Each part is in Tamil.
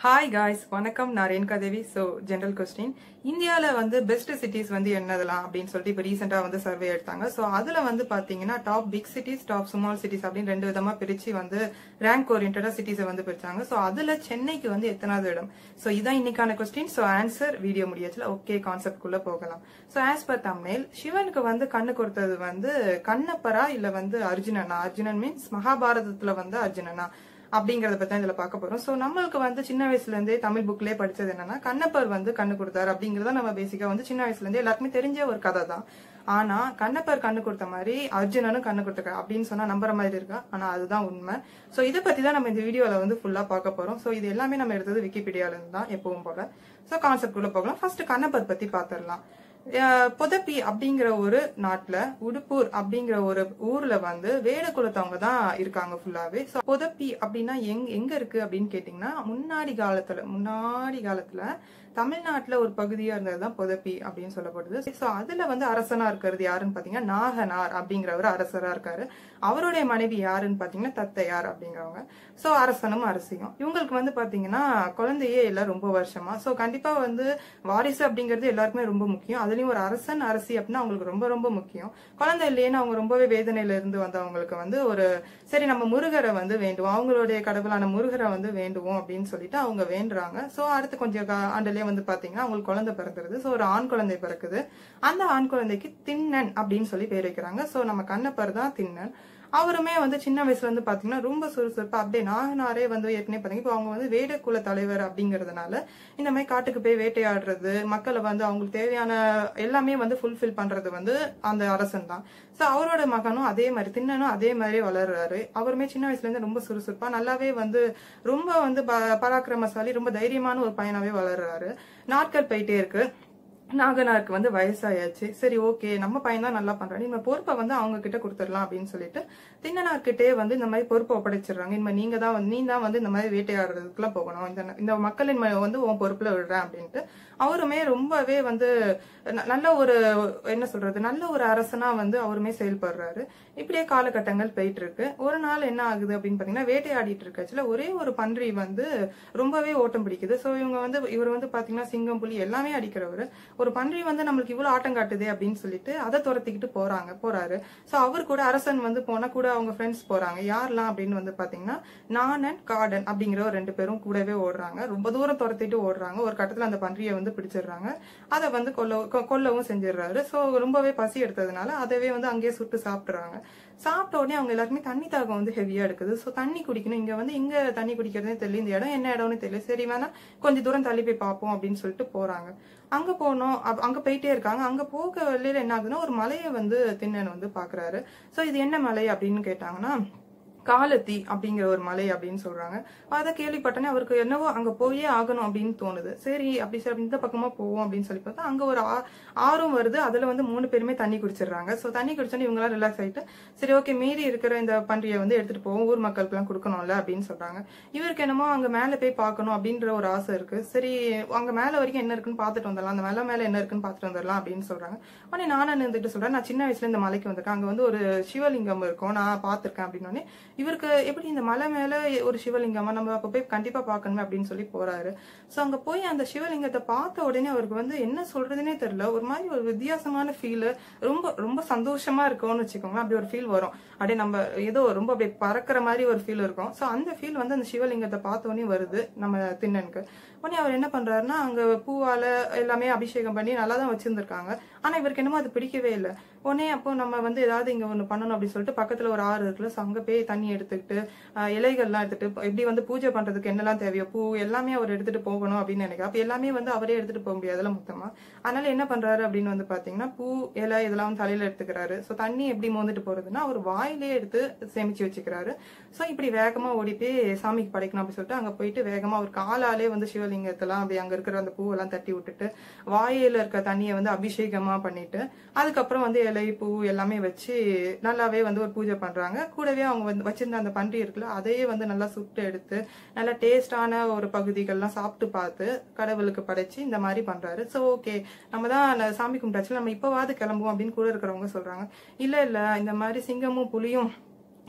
ஹாய் காய்ஸ் வணக்கம் நான் Renuka Devi so general question இந்தியாவில் வந்து பெஸ்ட் சிட்டிஸ் வந்து என்னதெல்லாம் அப்படின்னு சொல்லிட்டு இப்போ ரீசெண்டாக வந்து சர்வே எடுத்தாங்க ஸோ அதில் வந்து பார்த்தீங்கன்னா top big cities top small cities அப்படின்னு ரெண்டு விதமாக பிரித்து வந்து ரேங்க் ஓரியன்டாக சிட்டிஸை வந்து பிரிச்சாங்க ஸோ அதில் சென்னைக்கு வந்து எத்தனாவது இடம் ஸோ இதான் இன்னைக்கான கொஸ்டின் ஸோ ஆன்சர் வீடியோ முடியாச்சுல ஓகே கான்செப்ட்குள்ளே போகலாம் ஸோ ஆஸ் பர் தம்னேல் சிவனுக்கு வந்து கண்ணு கொடுத்தது வந்து கண்ணப்பரா இல்லை வந்து அர்ஜுனனா அர்ஜுனன் மீன்ஸ் மகாபாரதத்தில் வந்து அர்ஜுனனா அப்படிங்கறத பத்தி தான் இதுல பார்க்க போறோம் சோ நம்மளுக்கு வந்து சின்ன வயசுல இருந்தே தமிழ் புக்லயே படிச்சது என்னன்னா கண்ணப்பர் வந்து கண்ணு கொடுத்தாரு அப்படிங்கறத நம்ம பேசிக்கா வந்து சின்ன வயசுல இருந்தே எல்லாருக்குமே தெரிஞ்ச ஒரு கதை தான் ஆனா கண்ணப்பர் கண்ணு கொடுத்த மாதிரி அர்ஜுனனும் கண்ணு கொடுத்துருக்காரு அப்படின்னு சொன்னா நம்புற மாதிரி இருக்கா ஆனா அதுதான் உண்மை சோ இதை பத்தி தான் நம்ம இந்த வீடியோல வந்து ஃபுல்லா பார்க்க போறோம் சோ இது எல்லாமே நம்ம எடுத்தது விக்கிபீடியால இருந்து தான் எப்பவும் போல சோ கான்செப்ட் குள்ள போகலாம் ஃபர்ஸ்ட் கண்ணப்பர் பத்தி பாத்திரலாம் புதப்பி அப்படிங்கிற ஒரு நாட்டுல உடுப்பூர் அப்படிங்கிற ஒரு ஊர்ல வந்து வேட குலத்தவங்க தான் இருக்காங்க ஃபுல்லாவே ஸோ புதப்பி அப்படின்னா எங் எங்க இருக்கு அப்படின்னு கேட்டீங்கன்னா முன்னாடி காலத்துல முன்னாடி காலத்துல தமிழ்நாட்டுல ஒரு பகுதியா இருந்ததுதான் புதப்பி அப்படின்னு சொல்லப்படுது ஸோ அதுல வந்து அரசனா இருக்கிறது யாருன்னு பாத்தீங்கன்னா நாகனார் அப்படிங்கிறவர் அரசரா இருக்காரு அவருடைய மனைவி யாருன்னு பாத்தீங்கன்னா தத்தையார் அப்படிங்கிறவங்க ஸோ அரசனும் அரசியும் இவங்களுக்கு வந்து பாத்தீங்கன்னா குழந்தையே இல்லை ரொம்ப வருஷமா ஸோ கண்டிப்பா வந்து வாரிசு அப்படிங்கிறது எல்லாருக்குமே ரொம்ப முக்கியம் அதுலயும் ஒரு அரசன் அரசி அப்படின்னா அவங்களுக்கு ரொம்ப ரொம்ப முக்கியம் குழந்தை இல்லையேன்னு அவங்க ரொம்பவே வேதனையில இருந்து வந்தவங்களுக்கு வந்து ஒரு சரி நம்ம முருகரை வந்து வேண்டுவோம் அவங்களுடைய கடவுளான முருகரை வந்து வேண்டுவோம் அப்படின்னு சொல்லிட்டு அவங்க வேண்டுறாங்க ஸோ அடுத்து கொஞ்சம் ஆண்டுலயே வந்து பாத்தீங்கன்னா அவங்களுக்கு குழந்தை பிறந்துருது ஸோ ஒரு ஆண் குழந்தை பிறக்குது அந்த ஆண் குழந்தைக்கு திண்ணன் அப்படின்னு சொல்லி பேர் வைக்கிறாங்க ஸோ நம்ம கண்ணப்பர் தான் திண்ணன் அவருமே வந்து சின்ன வயசுல இருந்து பாத்தீங்கன்னா ரொம்ப சுறுசுறுப்பா அப்படியே நாகனாரே வந்து ஏற்கனவே பாத்தீங்கன்னா இப்போ அவங்க வந்து வேடக்குல தலைவர் அப்படிங்கறதுனால இந்த மாதிரி காட்டுக்கு போய் வேட்டையாடுறது மக்களை வந்து அவங்களுக்கு தேவையான எல்லாமே வந்து ஃபுல்ஃபில் பண்றது வந்து அந்த அரசன் தான் சோ அவரோட மகனும் அதே மாதிரி தின்னனும் அதே மாதிரி வளர்றாரு அவருமே சின்ன வயசுல இருந்து ரொம்ப சுறுசுறுப்பா நல்லாவே வந்து ரொம்ப வந்து பராக்கிரமசாலி ரொம்ப தைரியமான ஒரு பையனாவே வளர்றாரு நாட்கள் போயிட்டே இருக்கு நாகனாருக்கு வந்து வயசாயாச்சு சரி ஓகே நம்ம பையன் தான் நல்லா பண்றாரு இந்த பொறுப்பை வந்து அவங்க கிட்ட கொடுத்துடலாம் அப்படின்னு சொல்லிட்டு தின்னனார்கிட்டே வந்து இந்த மாதிரி பொறுப்பை ஒப்படைச்சிடுறாங்க இனிமே நீங்க தான் வந்து நீ தான் வந்து இந்த மாதிரி வேட்டையாடுறதுக்குலாம் போகணும் இந்த இந்த மக்களின் வந்து உன் பொறுப்புல விடுறேன் அப்படின்ட்டு அவருமே ரொம்பவே வந்து நல்ல ஒரு என்ன சொல்றது நல்ல ஒரு அரசனா வந்து அவருமே செயல்படுறாரு இப்படியே காலகட்டங்கள் போயிட்டு இருக்கு ஒரு நாள் என்ன ஆகுது அப்படின்னு பாத்தீங்கன்னா வேட்டையாடிட்டு இருக்கச்சுல ஒரே ஒரு பன்றி வந்து ரொம்பவே ஓட்டம் பிடிக்குது சோ இவங்க வந்து இவர் வந்து பாத்தீங்கன்னா சிங்கம் புலி எல்லாமே அடிக்கிறவர் ஒரு பன்றி வந்து நம்மளுக்கு இவ்வளவு ஆட்டம் காட்டுதே அப்படின்னு சொல்லிட்டு அதை துரத்திக்கிட்டு போறாங்க போறாரு சோ அவர் கூட அரசன் வந்து போனா கூட அவங்க ஃப்ரெண்ட்ஸ் போறாங்க யாரெல்லாம் அப்படின்னு வந்து பாத்தீங்கன்னா நானன் காடன் அப்படிங்கிற ஒரு ரெண்டு பேரும் கூடவே ஓடுறாங்க ரொம்ப தூரம் துரத்திட்டு ஓடுறாங்க ஒரு கட்டத்துல அந்த பன்றியை வந்து பிடிச்சிடுறாங்க அதை வந்து கொல்ல கொல்லவும் செஞ்சிடுறாரு சோ ரொம்பவே பசி எடுத்ததுனால அதவே வந்து அங்கேயே சுட்டு சாப்பிடுறாங்க சாப்பிட்ட உடனே அவங்க எல்லாருக்குமே தண்ணி தாகம் வந்து ஹெவியா எடுக்குது ஸோ தண்ணி குடிக்கணும் இங்க வந்து இங்க தண்ணி குடிக்கிறதே தெரியல இந்த இடம் என்ன இடம்னு தெரியல சரி வேணா கொஞ்சம் தூரம் தள்ளி போய் பார்ப்போம் அப்படின்னு சொல்லிட்டு போறாங்க அங்க போனோம் அங்க போயிட்டே இருக்காங்க அங்க போக வழியில என்ன ஆகுதுன்னா ஒரு மலையை வந்து திண்ணன் வந்து பாக்குறாரு சோ இது என்ன மலை அப்படின்னு கேட்டாங்கன்னா காலத்தி அப்படிங்கிற ஒரு மலை அப்படின்னு சொல்றாங்க அதை கேள்விப்பட்டனே அவருக்கு என்னவோ அங்க போயே ஆகணும் அப்படின்னு தோணுது சரி அப்படி சரி இந்த பக்கமா போவோம் அப்படின்னு சொல்லி பார்த்தா அங்க ஒரு ஆறும் வருது அதுல வந்து மூணு பேருமே தண்ணி குடிச்சிடுறாங்க சோ தண்ணி குடிச்சோன்னே இவங்க எல்லாம் ரிலாக்ஸ் ஆயிட்டு சரி ஓகே மீறி இருக்கிற இந்த பன்றியை வந்து எடுத்துட்டு போவோம் ஊர் மக்களுக்கு எல்லாம் கொடுக்கணும்ல அப்படின்னு சொல்றாங்க இவருக்கு என்னமோ அங்க மேல போய் பார்க்கணும் அப்படின்ற ஒரு ஆசை இருக்கு சரி அங்க மேல வரைக்கும் என்ன இருக்குன்னு பாத்துட்டு வந்துடலாம் அந்த மேல மேல என்ன இருக்குன்னு பாத்துட்டு வந்துடலாம் அப்படின்னு சொல்றாங்க உடனே நானும் இருந்துட்டு சொல்றேன் நான் சின்ன வயசுல இந்த மலைக்கு வந்திருக்கேன் அங்க வந்து ஒரு சிவலிங்கம் இருக்கும் நான் பாத்திருக்கேன் அப்படின்னு இவருக்கு எப்படி இந்த மலை மேல ஒரு சிவலிங்கமா நம்ம அப்ப போய் கண்டிப்பா பாக்கணுமே அப்படின்னு சொல்லி போறாரு சோ அங்க போய் அந்த சிவலிங்கத்தை பார்த்த உடனே அவருக்கு வந்து என்ன சொல்றதுனே தெரியல ஒரு மாதிரி ஒரு வித்தியாசமான ஃபீல் ரொம்ப ரொம்ப சந்தோஷமா இருக்கும்னு வச்சுக்கோங்களேன் அப்படி ஒரு ஃபீல் வரும் அப்படியே நம்ம ஏதோ ரொம்ப அப்படியே பறக்கிற மாதிரி ஒரு ஃபீல் இருக்கும் சோ அந்த ஃபீல் வந்து அந்த சிவலிங்கத்தை பார்த்த உடனே வருது நம்ம திண்ணனுக்கு உடனே அவர் என்ன பண்றாருன்னா அங்க பூவால எல்லாமே அபிஷேகம் பண்ணி நல்லா தான் வச்சிருந்திருக்காங்க ஆனா இவருக்கு என்னமோ அது பிடிக்கவே இல்லை உடனே அப்போ நம்ம வந்து ஏதாவது இங்க ஒண்ணு பண்ணணும் அப்படின்னு சொல்லிட்டு பக்கத்துல ஒரு ஆறு இருக்குல்ல ஸோ அங்க போய் தண்ணி எடுத்துக்கிட்டு இலைகள்லாம் எடுத்துட்டு எப்படி வந்து பூஜை பண்றதுக்கு என்னெல்லாம் தேவையோ பூ எல்லாமே அவர் எடுத்துட்டு போகணும் அப்படின்னு நினைக்கிறேன் அப்ப எல்லாமே வந்து அவரே எடுத்துட்டு போக முடியாதுல மொத்தமா அதனால என்ன பண்றாரு அப்படின்னு வந்து பாத்தீங்கன்னா பூ இலை இதெல்லாம் வந்து தலையில எடுத்துக்கிறாரு ஸோ தண்ணி எப்படி மோந்துட்டு போறதுன்னா அவர் வாயிலே எடுத்து சேமிச்சு வச்சுக்கிறாரு ஸோ இப்படி வேகமா ஓடி போய் சாமிக்கு படைக்கணும் அப்படின்னு சொல்லிட்டு அங்க போயிட்டு வேகமா அவர் காலாலே வந்து சிவலிங்கத்தெல்லாம் அப்படி அங்க இருக்கிற அந்த பூவெல்லாம் தட்டி விட்டுட்டு வாயில இருக்க தண்ணியை வந்து அபிஷேகமா பண்ணிட்டு அதுக்கப்புறம் வந்து இலை பூ எல்லாமே வச்சு நல்லாவே வந்து ஒரு பூஜை பண்றாங்க கூடவே அவங்க வந்து வச்சிருந்த அந்த பன்றி இருக்குல்ல அதையே வந்து நல்லா சுட்டு எடுத்து நல்லா டேஸ்டான ஒரு பகுதிகள்லாம் சாப்பிட்டு பார்த்து கடவுளுக்கு படைச்சு இந்த மாதிரி பண்றாரு ஸோ ஓகே நம்ம தான் சாமி கும்பிட்டாச்சு நம்ம இப்பவாவது கிளம்புவோம் அப்படின்னு கூட இருக்கிறவங்க சொல்றாங்க இல்ல இல்ல இந்த மாதிரி சிங்கமும் புலியும்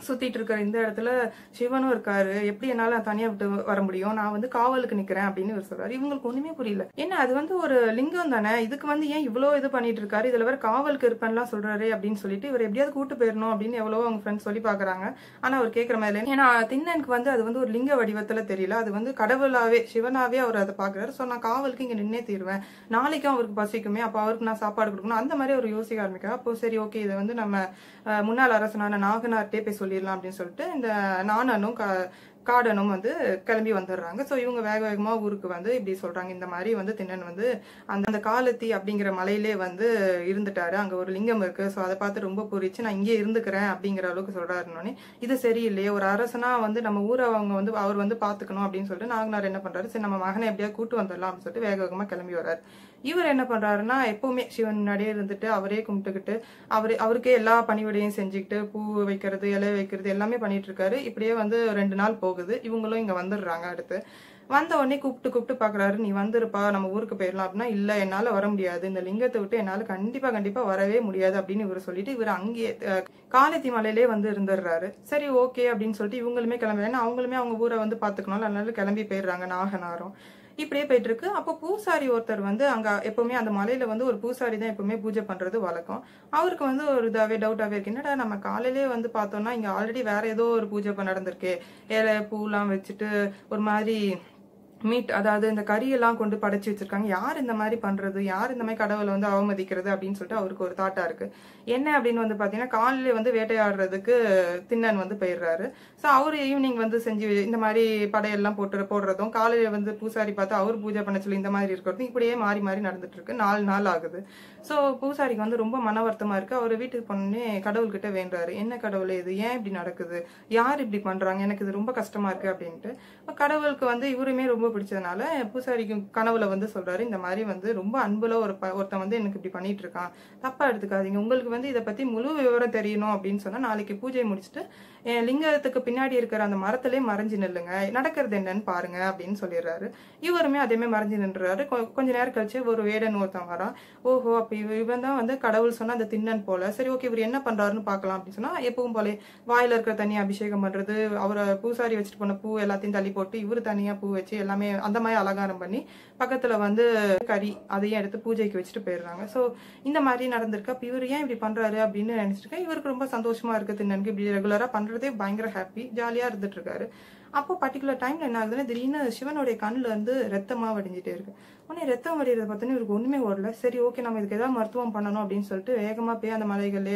சுத்திட்டு இருக்கிற இந்த இடத்துல சிவனும் இருக்காரு எப்படி என்னால தனியா விட்டு வர முடியும் நான் வந்து காவலுக்கு நிக்கிறேன் அப்படின்னு இவர் சொல்றாரு இவங்களுக்கு ஒண்ணுமே புரியல என்ன அது வந்து ஒரு லிங்கம் தானே இதுக்கு வந்து ஏன் இவ்வளவு இது பண்ணிட்டு இருக்காரு இதுல வேற காவலுக்கு இருப்பேன்லாம் சொல்றாரு அப்படின்னு சொல்லிட்டு இவர் எப்படியாவது கூட்டு போயிடணும் அப்படின்னு எவ்வளவோ அவங்க ஃப்ரெண்ட்ஸ் சொல்லி பாக்குறாங்க ஆனா அவர் கேட்கற மாதிரி இல்லை. ஏன்னா திண்ணனுக்கு வந்து அது வந்து ஒரு லிங்க வடிவத்துல தெரியல அது வந்து கடவுளாவே சிவனாவே அவர் அதை பாக்குறாரு சோ நான் காவலுக்கு இங்க நின்னே தீருவேன் நாளைக்கும் அவருக்கு பசிக்குமே அப்ப அவருக்கு நான் சாப்பாடு கொடுக்கணும் அந்த மாதிரி அவர் யோசிக்க ஆரம்பிக்கிறார் அப்போ சரி ஓகே இதை வந்து நம்ம அஹ், முன்னாள் அரசனான நாகனார்ட்டே போய் சொல்லிடலாம் அப்படின்னு சொல்லிட்டு இந்த நாணனும் கா- காடனும் வந்து கிளம்பி வந்துடுறாங்க ஸோ இவங்க வேக வேகமா ஊருக்கு வந்து இப்படி சொல்றாங்க இந்த மாதிரி வந்து திண்ணன் வந்து அந்த அந்த காலத்தி அப்படிங்கிற மலையிலே வந்து இருந்துட்டாரு அங்க ஒரு லிங்கம் இருக்கு ஸோ அதை பார்த்து ரொம்ப பூரிச்சு நான் இங்கே இருந்துக்கிறேன் அப்படிங்கிற அளவுக்கு சொல்றாருன்னொடனே இது சரியில்லையே ஒரு அரசனா வந்து நம்ம ஊரை அவங்க வந்து அவர் வந்து பாத்துக்கணும் அப்படின்னு சொல்லிட்டு நாகனார் என்ன பண்றாரு சரி நம்ம மகனை எப்படியாவது கூட்டு வந்துடலாம் அப்படின்னு சொல்லிட்டு வேக வேகமா கிளம்பி வர்றாரு இவர் என்ன பண்றாருன்னா எப்பவுமே சிவன் முன்னாடியே இருந்துட்டு அவரே கும்பிட்டுக்கிட்டு அவரு அவருக்கே எல்லா பணிவிடையும் செஞ்சுக்கிட்டு பூ வைக்கிறது இலை வைக்கிறது எல்லாமே பண்ணிட்டு இருக்காரு இப்படியே வந்து ரெண்டு நாள் போகுது இவங்களும் இங்க வந்துடுறாங்க அடுத்து வந்த உடனே கூப்பிட்டு கூப்பிட்டு பாக்குறாரு நீ வந்துருப்பா நம்ம ஊருக்கு போயிடலாம் அப்படின்னா இல்ல என்னால வர முடியாது இந்த லிங்கத்தை விட்டு என்னால கண்டிப்பா கண்டிப்பா வரவே முடியாது அப்படின்னு இவர் சொல்லிட்டு இவர் அங்கேயே அஹ், காலத்தி மலையிலே வந்து இருந்துடுறாரு சரி ஓகே அப்படின்னு சொல்லிட்டு இவங்களுமே கிளம்பி ஏன்னா அவங்களுமே அவங்க ஊரை வந்து பாத்துக்கணும் அதனால கிளம்பி போயிடுறாங்க நாகனாரும் இப்படியே போயிட்டு இருக்கு அப்போ பூசாரி ஒருத்தர் வந்து அங்க எப்பவுமே அந்த மலையில வந்து ஒரு பூசாரி தான் எப்பவுமே பூஜை பண்றது வழக்கம் அவருக்கு வந்து ஒரு இதாவே டவுட்டாவே இருக்கு என்னடா நம்ம காலையிலே வந்து பார்த்தோம்னா இங்க ஆல்ரெடி வேற ஏதோ ஒரு பூஜை பண்ண நடந்திருக்கு இலை பூலாம் வச்சுட்டு ஒரு மாதிரி மீட் அதாவது இந்த கறியெல்லாம் கொண்டு படைச்சு வச்சிருக்காங்க யார் இந்த மாதிரி பண்றது யார் இந்த மாதிரி கடவுளை வந்து அவமதிக்கிறது அப்படின்னு சொல்லிட்டு அவருக்கு ஒரு தாட்டா இருக்கு என்ன அப்படின்னு வந்து பாத்தீங்கன்னா காலையில வந்து வேட்டையாடுறதுக்கு திண்ணன் வந்து போயிடுறாரு ஸோ அவரு ஈவினிங் வந்து செஞ்சு இந்த மாதிரி படையெல்லாம் போட்டு போடுறதும் காலையில வந்து பூசாரி பார்த்து அவர் பூஜை பண்ண சொல்லி இந்த மாதிரி இருக்கிறதும் இப்படியே மாறி மாறி நடந்துட்டு இருக்கு நாலு நாள் ஆகுது ஸோ பூசாரிக்கு வந்து ரொம்ப மன வருத்தமா இருக்கு அவர் வீட்டுக்கு போனோடனே கடவுள்கிட்ட வேண்டுறாரு என்ன கடவுளே இது ஏன் இப்படி நடக்குது யார் இப்படி பண்றாங்க எனக்கு இது ரொம்ப கஷ்டமா இருக்கு அப்படின்ட்டு அப்ப கடவுளுக்கு வந்து இவருமே ரொம்ப பிடிச்சதுனால பூசாரிக்கு கனவுல வந்து சொல்றாரு இந்த மாதிரி வந்து ரொம்ப அன்புல ஒரு ப- ஒருத்தன் வந்து எனக்கு இப்படி பண்ணிட்டு இருக்கான் தப்பா எடுத்துக்காதீங்க உங்களுக்கு வந்து இதை பத்தி முழு விவரம் தெரியணும் அப்படின்னு சொன்னா நாளைக்கு பூஜை முடிச்சுட்டு என் லிங்கத்துக்கு பின்னாடி இருக்கிற அந்த மரத்திலே மறைஞ்சு நில்லுங்க நடக்கிறது என்னன்னு பாருங்க அப்படின்னு சொல்லிடுறாரு இவருமே அதேமே மறைஞ்சு நின்றுறாரு கொ- கொஞ்ச நேரம் கழிச்சு ஒரு வேடன் ஒருத்தன் வரான் ஓஹோ அப்ப இவ- இவன் தான் வந்து கடவுள் சொன்ன அந்த திண்ணன் போல சரி ஓகே இவர் என்ன பண்றாருன்னு பார்க்கலாம் அப்படின்னு சொன்னா எப்பவும் போல வாயில இருக்கிற தண்ணி அபிஷேகம் பண்றது அவரை பூசாரி வச்சுட்டு போன பூ எல்லாத்தையும் தள்ளி போட்டு இவரு தனியா பூ வச்சு எல்லாமே அந்த மாதிரி அலங்காரம் பண்ணி பக்கத்துல வந்து கறி அதையும் எடுத்து பூஜைக்கு வச்சுட்டு போயிடுறாங்க சோ இந்த மாதிரி நடந்திருக்கு அப்ப இவர் ஏன் இப்படி பண்றாரு அப்படின்னு நினைச்சிருக்கேன் இவருக்கு ரொம்ப சந்தோஷமா இருக்கு திண்ணனுக்கு இப்படி ரெகுலரா பண்றதே பயங்கர ஹாப்பி ஜாலியா இருந்துட்டு இருக்காரு அப்போ பர்டிகுலர் டைம்ல என்ன ஆகுதுன்னா திடீர்னு சிவனுடைய கண்ணுல இருந்து ரத்தமா வடிஞ்சிட்டே இருக்கு உடனே ரத்தம் வடிகிறத பார்த்தோன்னே இவருக்கு ஒண்ணுமே வரல சரி ஓகே நம்ம இதுக்கு ஏதாவது மருத்துவம் பண்ணணும் அப்படின்னு சொல்லிட்டு வேகமா போய் அந்த மலைகளே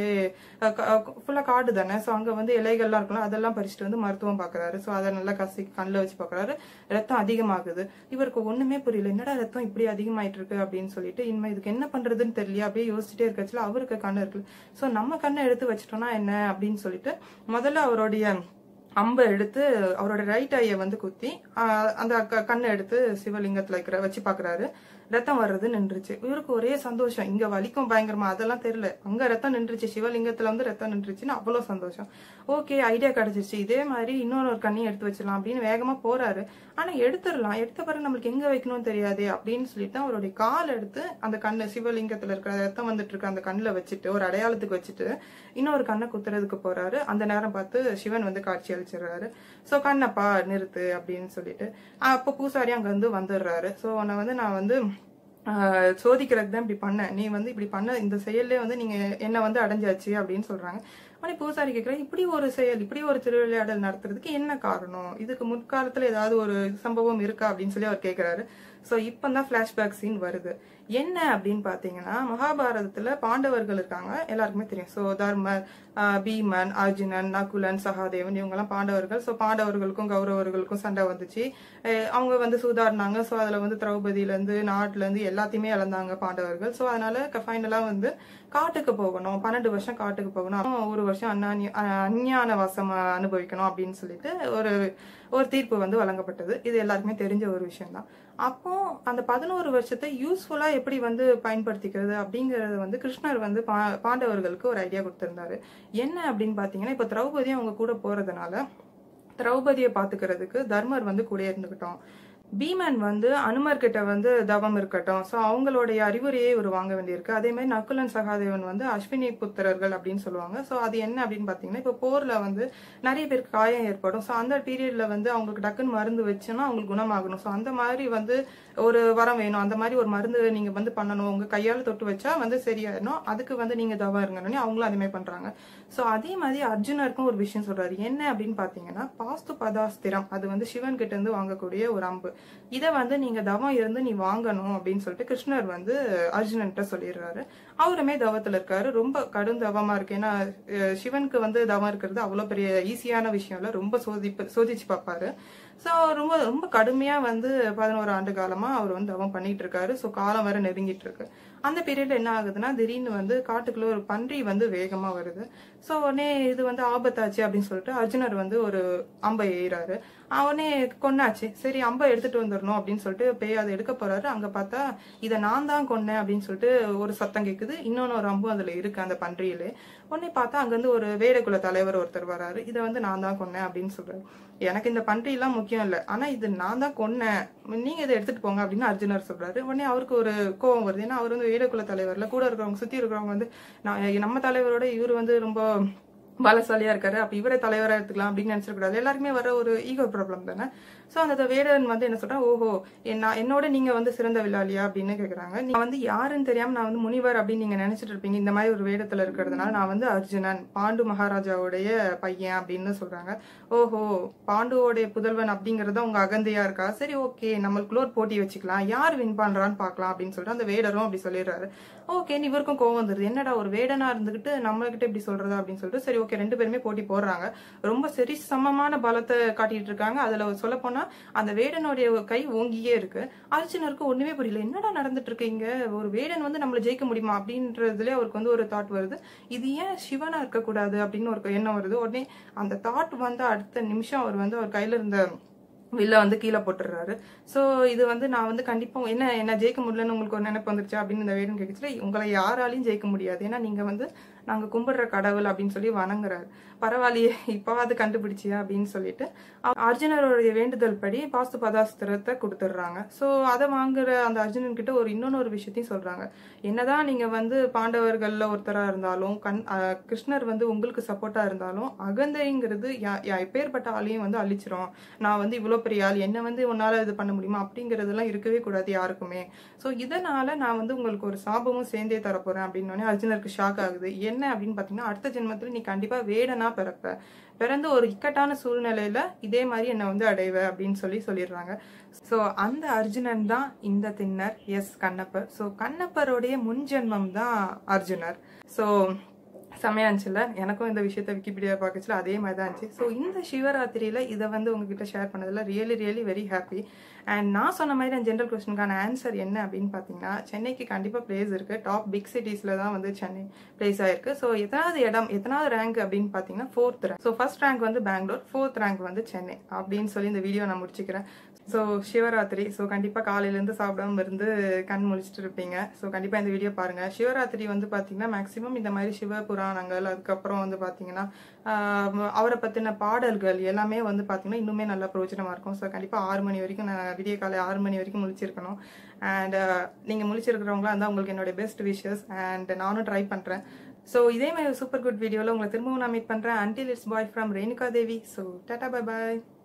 ஃபுல்லா காடு தானே ஸோ அங்க வந்து இலைகள்லாம் இருக்கலாம் அதெல்லாம் பறிச்சுட்டு வந்து மருத்துவம் பாக்குறாரு ஸோ அதை நல்லா கசி கண்ணில் வச்சு பாக்குறாரு ரத்தம் அதிகமாகுது இவருக்கு ஒண்ணுமே புரியல என்னடா ரத்தம் இப்படி அதிகமாயிட்டு இருக்கு அப்படின்னு சொல்லிட்டு இனிமே இதுக்கு என்ன பண்றதுன்னு தெரியல அப்படியே யோசிச்சுட்டே இருக்கச்சுல அவருக்கு கண்ணு இருக்கு ஸோ நம்ம கண்ணை எடுத்து வச்சிட்டோம்னா என்ன அப்படின்னு சொல்லிட்டு முதல்ல அவருடைய அம்பை எடுத்து அவரோட ரைட் ஐயை வந்து குத்தி ஆஹ், அந்த க- கண்ணை எடுத்து சிவலிங்கத்துல இருக்கிற வச்சு பாக்குறாரு ரத்தம் வர்றது நின்றுச்சு இவருக்கு ஒரே சந்தோஷம் இங்க வலிக்கும் பயங்கரமா அதெல்லாம் தெரியல அங்க ரத்தம் நின்றுச்சு சிவலிங்கத்துல வந்து ரத்தம் நின்றுச்சுன்னு அவ்வளவு சந்தோஷம் ஓகே ஐடியா கிடைச்சிருச்சு இதே மாதிரி இன்னொரு ஒரு கண்ணையும் எடுத்து வச்சிடலாம் அப்படின்னு வேகமா போறாரு ஆனா எடுத்துடலாம் எடுத்த பிறகு நம்மளுக்கு எங்க வைக்கணும்னு தெரியாதே அப்படின்னு சொல்லிட்டு அவருடைய கால் எடுத்து அந்த கண்ணு சிவலிங்கத்துல இருக்கிற ரத்தம் வந்துட்டு இருக்க அந்த கண்ணுல வச்சுட்டு ஒரு அடையாளத்துக்கு வச்சுட்டு இன்னொரு கண்ணை குத்துறதுக்கு போறாரு அந்த நேரம் பார்த்து சிவன் வந்து காட்சி அளிச்சிடுறாரு சோ கண்ணப்பா நிறுத்து அப்படின்னு சொல்லிட்டு அப்போ பூசாரி அங்க வந்து வந்துடுறாரு சோ உன்னை வந்து நான் வந்து ஆஹ், சோதிக்கிறதுக்கு தான் இப்படி பண்ணேன் நீ வந்து இப்படி பண்ண இந்த செயல்லே வந்து நீங்க என்ன வந்து அடைஞ்சாச்சு அப்படின்னு சொல்றாங்க உடனே பூசாரி கேட்கிறேன் இப்படி ஒரு செயல் இப்படி ஒரு திருவிளையாடல் நடத்துறதுக்கு என்ன காரணம் இதுக்கு முற்காலத்துல ஏதாவது ஒரு சம்பவம் இருக்கா அப்படின்னு சொல்லி அவர் கேட்கிறாரு சோ இப்பதான் பிளாஷ்பேக் சீன் வருது என்ன அப்படின்னு பாத்தீங்கன்னா மகாபாரதத்துல பாண்டவர்கள் இருக்காங்க எல்லாருக்குமே தெரியும் சோ தர்மர் ஆஹ், பீமன் அர்ஜுனன் நகுலன் சகாதேவன் இவங்க எல்லாம் பாண்டவர்கள் சோ பாண்டவர்களுக்கும் கௌரவர்களுக்கும் சண்டை வந்துச்சு அஹ் அவங்க வந்து சூதாடினாங்க சோ அதுல வந்து திரௌபதியில இருந்து நாட்டுல இருந்து எல்லாத்தையுமே இழந்தாங்க பாண்டவர்கள் சோ அதனால ஃபைனலா வந்து காட்டுக்கு போகணும் பன்னெண்டு வருஷம் காட்டுக்கு போகணும் அப்புறம் ஒரு வருஷம் அந்நான்ய அஹ் அஞ்ஞான வாசம் அனுபவிக்கணும் அப்படின்னு சொல்லிட்டு ஒரு ஒரு தீர்ப்பு வந்து வழங்கப்பட்டது இது எல்லாருக்குமே தெரிஞ்ச ஒரு விஷயம் தான் அப்போ அந்த பதினோரு வருஷத்தை யூஸ்ஃபுல்லா எப்படி வந்து பயன்படுத்திக்கிறது அப்படிங்கறது வந்து கிருஷ்ணர் வந்து பா- பாண்டவர்களுக்கு ஒரு ஐடியா கொடுத்திருந்தாரு என்ன அப்படின்னு பாத்தீங்கன்னா இப்ப திரௌபதி அவங்க கூட போறதுனால திரௌபதியை பாத்துக்கிறதுக்கு தர்மர் வந்து கூட இருந்துகிட்டோம் பீமன் வந்து அனுமர் கிட்ட வந்து தவம் இருக்கட்டும் ஸோ அவங்களுடைய அறிவுரையை இவர் வாங்க வேண்டியிருக்கு அதே மாதிரி நக்குலன் சகாதேவன் வந்து அஸ்வினி புத்திரர்கள் அப்படின்னு சொல்லுவாங்க ஸோ அது என்ன அப்படின்னு பார்த்தீங்கன்னா இப்போ போர்ல வந்து நிறைய பேருக்கு காயம் ஏற்படும் ஸோ அந்த பீரியட்ல வந்து அவங்களுக்கு டக்குன்னு மருந்து வச்சுன்னா அவங்களுக்கு குணமாகணும் ஸோ அந்த மாதிரி வந்து ஒரு வரம் வேணும் அந்த மாதிரி ஒரு மருந்து நீங்க வந்து பண்ணணும் உங்க கையால தொட்டு வச்சா வந்து சரியாயிடணும் அதுக்கு வந்து நீங்க தவம் இருங்கன்னு அவங்களும் அதே மாதிரி பண்றாங்க ஸோ அதே மாதிரி அர்ஜுனருக்கும் ஒரு விஷயம் சொல்றாரு என்ன அப்படின்னு பாத்தீங்கன்னா பாஸ்து பதாஸ்திரம் அது வந்து சிவன் கிட்ட இருந்து வாங்கக்கூடிய ஒரு அம்பு இதை வந்து நீங்க தவம் இருந்து நீ வாங்கணும் அப்படின்னு சொல்லிட்டு கிருஷ்ணர் வந்து அர்ஜுனன்கிட்ட சொல்லிடுறாரு அவருமே தவத்துல இருக்காரு ரொம்ப கடும் தவமா இருக்கு ஏன்னா அஹ், சிவனுக்கு வந்து தவம் இருக்கிறது அவ்வளவு பெரிய ஈஸியான விஷயம் இல்ல ரொம்ப சோதிப்பு சோதிச்சு பார்ப்பாரு ஸோ ரொம்ப ரொம்ப கடுமையா வந்து பதினோரு ஆண்டு காலமா அவர் வந்து தவம் பண்ணிட்டு இருக்காரு ஸோ காலம் வேற நெருங்கிட்டு இருக்கு அந்த பீரியட்ல என்ன ஆகுதுன்னா திடீர்னு வந்து காட்டுக்குள்ள ஒரு பன்றி வந்து வேகமா வருது ஸோ உடனே இது வந்து ஆபத்தாச்சு அப்படின்னு சொல்லிட்டு அர்ஜுனர் வந்து ஒரு அம்பை எய்றாரு அவனே கொன்னாச்சு சரி அம்பை எடுத்துட்டு வந்துடணும் அப்படின்னு சொல்லிட்டு போய் அதை எடுக்க போறாரு அங்க பார்த்தா இதை நான் தான் கொன்னேன் அப்படின்னு சொல்லிட்டு ஒரு சத்தம் கேக்குது இன்னொன்னு ஒரு அம்பும் அதுல இருக்கு அந்த பன்றியிலே உடனே பார்த்தா அங்கிருந்து ஒரு வேடக்குல தலைவர் ஒருத்தர் வராரு இதை வந்து நான் தான் கொன்னேன் அப்படின்னு சொல்றாரு எனக்கு இந்த பன்றி எல்லாம் முக்கியம் இல்ல ஆனா இது நான் தான் கொன்னேன் நீங்க இதை எடுத்துட்டு போங்க அப்படின்னு அர்ஜுனர் சொல்றாரு உடனே அவருக்கு ஒரு கோவம் வருது ஏன்னா அவர் வந்து வேடக்குல தலைவர்ல கூட இருக்கிறவங்க சுத்தி இருக்கிறவங்க வந்து நான் நம்ம தலைவரோட இவர் வந்து ரொம்ப பலசாலியா இருக்காரு அப்ப இவரே தலைவரா எடுத்துக்கலாம் அப்படின்னு நினைச்சிடக்கூடாது எல்லாருக்குமே வர ஒரு ஈகோ ப்ராப்ளம் தானே சோ அந்த வேடன் வந்து என்ன சொல்றா ஓஹோ என்ன என்னோட நீங்க வந்து சிறந்த வில்லாளியா அப்படின்னு கேக்குறாங்க நீங்க வந்து யாருன்னு தெரியாம நான் வந்து முனிவர் அப்படின்னு நீங்க நினைச்சிட்டு இருப்பீங்க இந்த மாதிரி ஒரு வேடத்துல இருக்கிறதுனால நான் வந்து அர்ஜுனன் பாண்டு மகாராஜாவுடைய பையன் அப்படின்னு சொல்றாங்க ஓஹோ பாண்டுவோடைய புதல்வன் அப்படிங்கறது உங்க அகந்தையா இருக்கா சரி ஓகே நம்மளுக்குள்ள ஒரு போட்டி வச்சுக்கலாம் யார் வின் பண்றான்னு பார்க்கலாம் அப்படின்னு சொல்லிட்டு அந்த வேடரும் அப்படி சொல்லிடுறாரு ஓகே இவருக்கும் கோவம் வந்துருது என்னடா ஒரு வேடனா இருந்துகிட்டு நம்ம கிட்ட இப்படி சொல்றதா அப்படின்னு சொல்லிட்டு சரி ஓகே ரெண்டு பேருமே போட்டி போடுறாங்க ரொம்ப சரி சமமான பலத்தை காட்டிட்டு இருக்காங்க அதுல சொல்ல போனா அந்த வேடனுடைய கை ஓங்கியே இருக்கு அர்ஜுனருக்கு ஒண்ணுமே புரியல என்னடா நடந்துட்டு இருக்கு இங்க ஒரு வேடன் வந்து நம்மள ஜெயிக்க முடியுமா அப்படின்றதுல அவருக்கு வந்து ஒரு தாட் வருது இது ஏன் சிவனா இருக்க கூடாது அப்படின்னு ஒரு எண்ணம் வருது உடனே அந்த தாட் வந்து அடுத்த நிமிஷம் அவர் வந்து அவர் கையில இருந்த வில்ல வந்து கீழே போட்டுடுறாரு சோ இது வந்து நான் வந்து கண்டிப்பா என்ன என்ன ஜெயிக்க முடியலன்னு உங்களுக்கு ஒரு நினைப்பு வந்துருச்சா அப்படின்னு இந்த வேடன் கேட்கச்சுல உங்களை யாராலையும் ஜெயிக்க முடியாது ஏன்னா நீங்க வந்து நாங்க கும்பிடுற கடவுள் அப்படின்னு சொல்லி வணங்குறாரு பரவாயில்லையே இப்பவாது கண்டுபிடிச்சியா அப்படின்னு சொல்லிட்டு அ- அர்ஜுனருடைய வேண்டுதல் படி பாஸ்து பதாஸ்திரத்தை கொடுத்துடுறாங்க சோ அதை வாங்குற அந்த அர்ஜுனன் கிட்ட ஒரு இன்னொன்னு ஒரு விஷயத்தையும் சொல்றாங்க என்னதான் நீங்க வந்து பாண்டவர்கள்ல ஒருத்தரா இருந்தாலும் கண் அஹ் கிருஷ்ணர் வந்து உங்களுக்கு சப்போர்ட்டா இருந்தாலும் அகந்தைங்கிறது யா- யா- எப்பேற்பட்ட ஆளையும் வந்து அழிச்சிரும் நான் வந்து இவ்வளவு பெரிய ஆள் என்ன வந்து உன்னால இது பண்ண முடியுமா அப்படிங்கறதெல்லாம் இருக்கவே கூடாது யாருக்குமே சோ இதனால நான் வந்து உங்களுக்கு ஒரு சாபமும் சேர்ந்தே தரப்போறேன் அப்படின்னு உடனே அர்ஜுனருக்கு ஷாக் ஆகுது என்ன அப்படின்னு பாத்தீங்கன்னா அடுத்த ஜென்மத்துல நீ கண்டிப்பா வேடனா பிறப்ப பிறந்து ஒரு இக்கட்டான சூழ்நிலையில இதே மாதிரி என்னை வந்து அடைவ அப்படின்னு சொல்லி சொல்லிடுறாங்க சோ அந்த அர்ஜுனன் தான் இந்த தின்னர் எஸ் கண்ணப்பர் சோ கண்ணப்பருடைய முன்ஜென்மம் தான் அர்ஜுனர் சோ செமையா இருந்துச்சுல்ல எனக்கும் இந்த விஷயத்த விக்கிபீடியா பார்க்கச்சுல அதே மாதிரி தான் இருந்துச்சு ஸோ இந்த சிவராத்திரியில இதை வந்து உங்ககிட்ட ஷேர் பண்ணதுல really really very happy and நான் சொன்ன மாதிரி அந்த ஜென்ரல் கொஸ்டினுக்கான ஆன்சர் என்ன அப்படின்னு பார்த்தீங்கன்னா சென்னைக்கு கண்டிப்பாக பிளேஸ் இருக்கு டாப் பிக் சிட்டிஸ்ல தான் வந்து சென்னை பிளேஸ் ஆயிருக்கு ஸோ எத்தனாவது இடம் எத்தனாவது ரேங்க் அப்படின்னு பார்த்தீங்கன்னா fourth rank so first rank வந்து பெங்களூர் ஃபோர்த் ரேங்க் வந்து சென்னை அப்படின்னு சொல்லி இந்த வீடியோ நான் முடிச்சுக்கிறேன் ஸோ சிவராத்திரி ஸோ கண்டிப்பாக காலையிலேருந்து சாப்பிடாம இருந்து கண் முழிச்சிட்டு இருப்பீங்க ஸோ கண்டிப்பாக இந்த வீடியோ பாருங்க சிவராத்திரி வந்து பார்த்தீங்கன்னா மேக்ஸிமம் இந்த மாதிரி சிவ புராணங்கள் அதுக்கப்புறம் வந்து பார்த்தீங்கன்னா ஆஹ் அவரை பற்றின பாடல்கள் எல்லாமே வந்து பார்த்தீங்கன்னா இன்னுமே நல்லா பிரோஜனமாக இருக்கும் ஸோ கண்டிப்பாக ஆறு மணி வரைக்கும் நான் விடிய காலை ஆறு மணி வரைக்கும் முழிச்சிருக்கணும் அண்ட் நீங்கள் முழிச்சிருக்கிறவங்களா இருந்தால் உங்களுக்கு என்னோட பெஸ்ட் விஷஸ் அண்ட் நானும் ட்ரை பண்ணுறேன் ஸோ இதே மாதிரி சூப்பர் குட் வீடியோவில் உங்களை திரும்பவும் நான் மீட் பண்ணுறேன் until it's bye from Renuka Devi so tata bye bye